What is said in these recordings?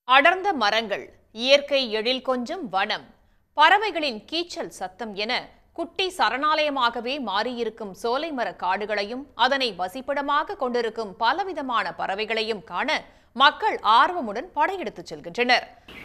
அடர்ந்த மரங்கள் இயற்கை எழில் கொஞ்சம் வனம் பறவைகளின் கீச்சல் சத்தம் என குட்டி சரணாலயமாகவே மாறியிருக்கும் சோலைமர காடுகளையும் அதனை வசிப்பிடமாக கொண்டிருக்கும் பலவிதமான பறவைகளையும் காண மக்கள் ஆர்வமுடன் படையெடுத்துச் செல்கின்றனர்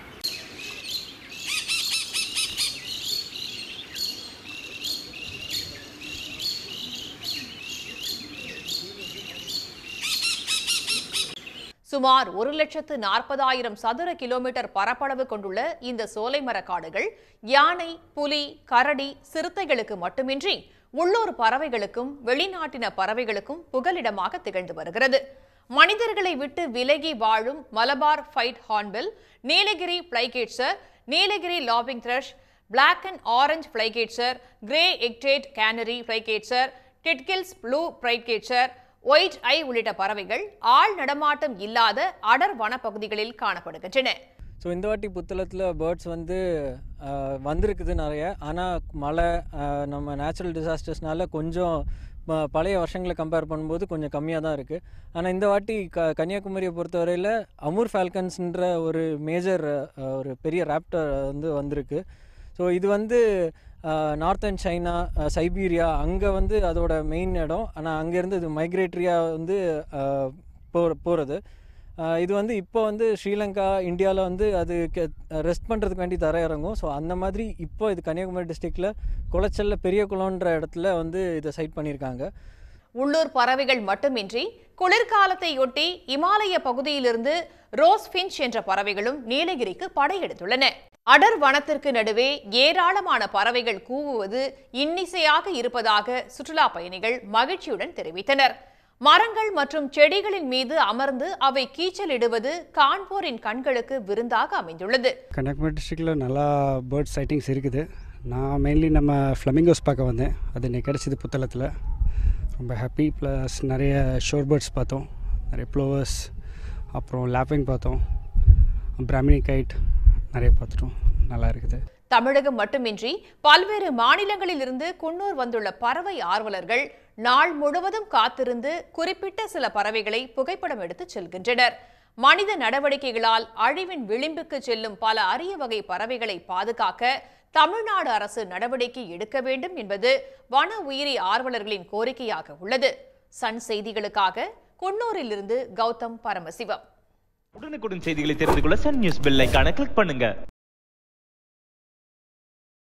சுமார் ஒரு லட்சத்து நாற்பதாயிரம் சதுர கிலோமீட்டர் பரப்பளவு கொண்டுள்ள இந்த சோலைமர காடுகள் யானை புலி கரடி சிறுத்தைகளுக்கு மட்டுமின்றி உள்ளூர் பறவைகளுக்கும் வெளிநாட்டின பறவைகளுக்கும் புகலிடமாக திகழ்ந்து வருகிறது மனிதர்களை விட்டு விலகி வாழும் Malabar pied hornbill Nilgiri flycatcher Nilgiri லாபிங் thrush black and orange flycatcher grey headed canary flycatcher Tickell's blue flycatcher white eye உள்ளிட்ட பறவைகள் ஆள் நடமாட்டம் இல்லாத அடர் வனப்பகுதிகளில் காணப்படுகின்றன ஸோ இந்த வாட்டி புத்தளத்தில் பேர்ட்ஸ் வந்து ஆஹ், வந்திருக்குது நிறைய ஆனால் மழை ஆஹ், நம்ம நேச்சுரல் டிசாஸ்டர்ஸ்னால கொஞ்சம் ப- பழைய வருஷங்களை கம்பேர் பண்ணும்போது கொஞ்சம் கம்மியாக தான் இருக்குது ஆனால் இந்த வாட்டி க கன்னியாகுமரியை பொறுத்தவரையில் அமூர் ஃபால்கன்ஸ்ன்ற ஒரு மேஜர் ஒரு பெரிய ராப்டர் வந்து வந்திருக்கு ஸோ இது வந்து நார்த்தன் சைனா சைபீரியா அங்கே வந்து அதோட மெயின் இடம் ஆனால் அங்கேருந்து இது மைக்ரேட்டரியாக வந்து போ போகிறது இது வந்து இப்போ வந்து ஸ்ரீலங்கா இந்தியாவில் வந்து அது ரெஸ்ட் பண்ணுறதுக்கு வேண்டி தர இறங்கும் ஸோ அந்த மாதிரி இப்போ இது கன்னியாகுமரி டிஸ்ட்ரிக்டில் குளச்சல்ல பெரிய குளம்ன்ற இடத்துல வந்து இதை சைட் பண்ணியிருக்காங்க உள்ளூர் பறவைகள் மட்டுமின்றி குளிர்காலத்தையொட்டி இமாலய பகுதியிலிருந்து ரோஸ் ஃபின்ச் என்ற பறவைகளும் நீலகிரிக்கு படையெடுத்துள்ளன அடர் வனத்திற்கு நடுவே ஏராளமான பறவைகள் கூவுவது இன்னிசையாக இருப்பதாக சுற்றுலா பயணிகள் மகிழ்ச்சியுடன் தெரிவித்தனர் மரங்கள் மற்றும் செடிகளின் மீது அமர்ந்து அவை கீச்சலிடுவது காண்போரின் கண்களுக்கு விருந்தாக அமைந்துள்ளது கன்னியாகுமரி டிஸ்ட்ரிக்டில் நல்லா பேர்ட் சைட்டிங்ஸ் இருக்குது நான் மெயின்லி நம்ம ஃப்ளமிங்கோஸ் பார்க்க வந்தேன் அது இன்னைக்கு கிடச்சிது புத்தளத்தில் ரொம்ப ஹாப்பி ப்ளஸ் நிறைய ஷோர் பேர்ட்ஸ் பார்த்தோம் நிறைய ப்ளோவர்ஸ் அப்புறம் லேப்பிங் பார்த்தோம் பிராமினி கைட் நிறைய பார்த்துட்டோம் நல்லா இருக்குது தமிழகம் மட்டுமின்றி பல்வேறு மாநிலங்களிலிருந்து குன்னூர் வந்துள்ள பறவை ஆர்வலர்கள் நாள் முழுவதும் காத்திருந்து குறிப்பிட்ட சில பறவைகளை புகைப்படம் எடுத்துச் செல்கின்றனர் மனித நடவடிக்கைகளால் அழிவின் விளிம்புக்கு செல்லும் பல அரிய வகை பறவைகளை பாதுகாக்க தமிழ்நாடு அரசு நடவடிக்கை எடுக்க வேண்டும் என்பது வன உயிரி ஆர்வலர்களின் கோரிக்கையாக உள்ளது சன் செய்திகளுக்காக குன்னூரிலிருந்து கௌதம் பரமசிவம் உடனுக்குடன் செய்திகளை தெரிந்து கொள்ள சன் நியூஸ் பெல் ஐகானை கிளிக் பண்ணுங்க